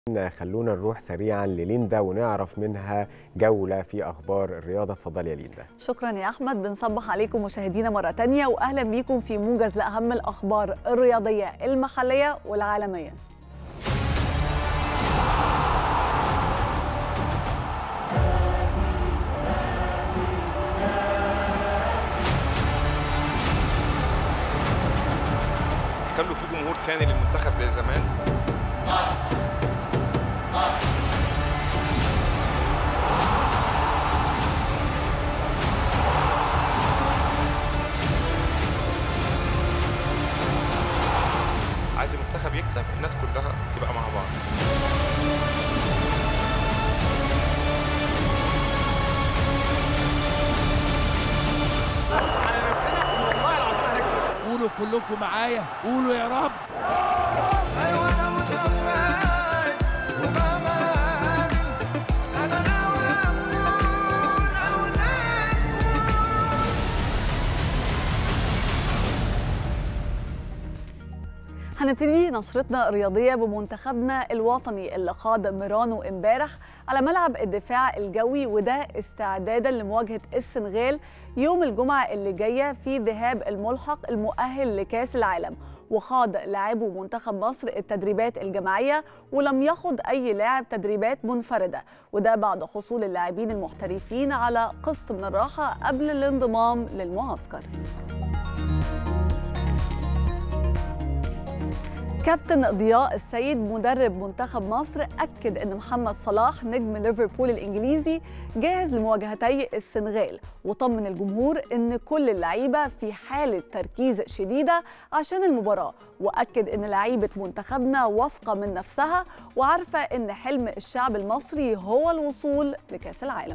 خلونا نروح سريعا لليندا ونعرف منها جولة في أخبار الرياضة اتفضلي يا ليندا شكرا يا احمد بنصبح عليكم مشاهدينا مره تانية واهلا بيكم في موجز لاهم الاخبار الرياضيه المحليه والعالميه خلوا في جمهور تاني للمنتخب زي زمان عايز المنتخب يكسب الناس كلها تبقى مع بعض على نفسنا والله العظيم هنكسب قولوا كلكم معايا قولوا يا رب ايوه انا متفائل وبامل انا ناوي اكون او نكون هنبتدي نشرتنا الرياضيه بمنتخبنا الوطني اللي خاض ميرانو امبارح على ملعب الدفاع الجوي وده استعدادا لمواجهه السنغال يوم الجمعه اللي جايه في ذهاب الملحق المؤهل لكاس العالم وخاض لاعبو منتخب مصر التدريبات الجماعيه ولم يخض اي لاعب تدريبات منفرده وده بعد حصول اللاعبين المحترفين على قسط من الراحه قبل الانضمام للمعسكر كابتن ضياء السيد مدرب منتخب مصر أكد أن محمد صلاح نجم ليفربول الإنجليزي جاهز لمواجهتي السنغال وطمن الجمهور أن كل اللعيبة في حالة تركيز شديدة عشان المباراة وأكد أن لعيبة منتخبنا واثقة من نفسها وعارفة أن حلم الشعب المصري هو الوصول لكأس العالم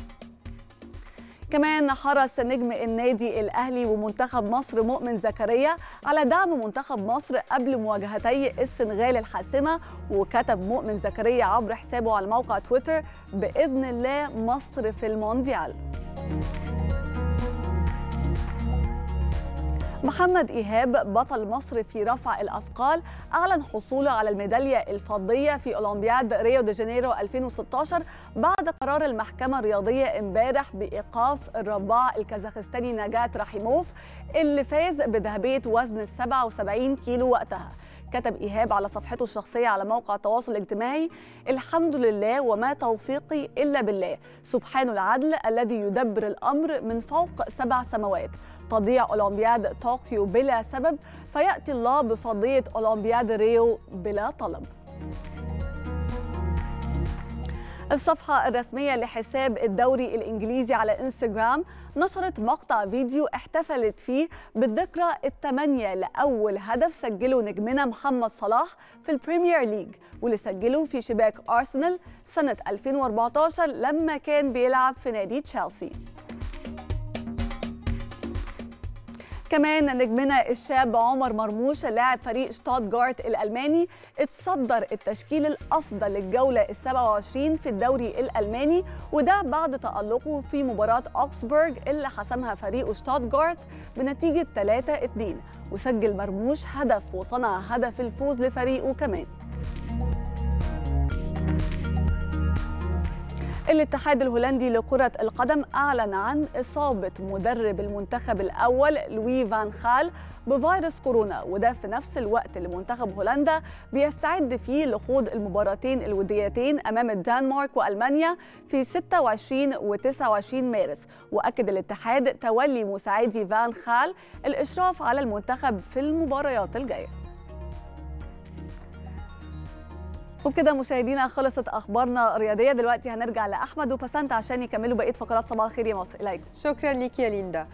كمان حرص نجم النادي الاهلي ومنتخب مصر مؤمن زكريا على دعم منتخب مصر قبل مواجهتي السنغال الحاسمه وكتب مؤمن زكريا عبر حسابه على موقع تويتر باذن الله مصر في المونديال محمد إيهاب بطل مصر في رفع الأثقال أعلن حصوله على الميدالية الفضية في أولمبياد ريو دي جانيرو 2016 بعد قرار المحكمة الرياضية امبارح بإيقاف الرباع الكازاخستاني نجاة رحيموف اللي فاز بذهبية وزن ال 77 كيلو وقتها كتب إيهاب على صفحته الشخصية على موقع التواصل الاجتماعي الحمد لله وما توفيقي إلا بالله سبحان العدل الذي يدبر الأمر من فوق سبع سماوات تضيع أولمبياد طوكيو بلا سبب فيأتي الله بفضية أولمبياد ريو بلا طلب الصفحة الرسمية لحساب الدوري الإنجليزي على إنستغرام نشرت مقطع فيديو احتفلت فيه بالذكرى الثمانية لأول هدف سجله نجمنا محمد صلاح في البريمير ليج واللي سجله في شباك أرسنال سنة 2014 لما كان بيلعب في نادي تشيلسي كمان نجمنا الشاب عمر مرموش لاعب فريق شتوتجارت الألماني اتصدر التشكيل الأفضل للجولة ال 27 في الدوري الألماني وده بعد تألقه في مباراة أوكسبورغ اللي حسمها فريق شتوتجارت بنتيجة 3-2 وسجل مرموش هدف وصنع هدف الفوز لفريقه كمان الاتحاد الهولندي لكرة القدم أعلن عن إصابة مدرب المنتخب الأول لوي فان خال بفيروس كورونا وده في نفس الوقت اللي منتخب هولندا بيستعد فيه لخوض المباراتين الوديتين أمام الدنمارك وألمانيا في 26 و 29 مارس وأكد الاتحاد تولي مساعدي فان خال الإشراف على المنتخب في المباريات الجايه وبكده مشاهدينا خلصت اخبارنا الرياضيه دلوقتي هنرجع لاحمد وبسنت عشان يكملوا بقيه فقرات صباح الخير يا مصر اليكم شكرا ليك يا ليندا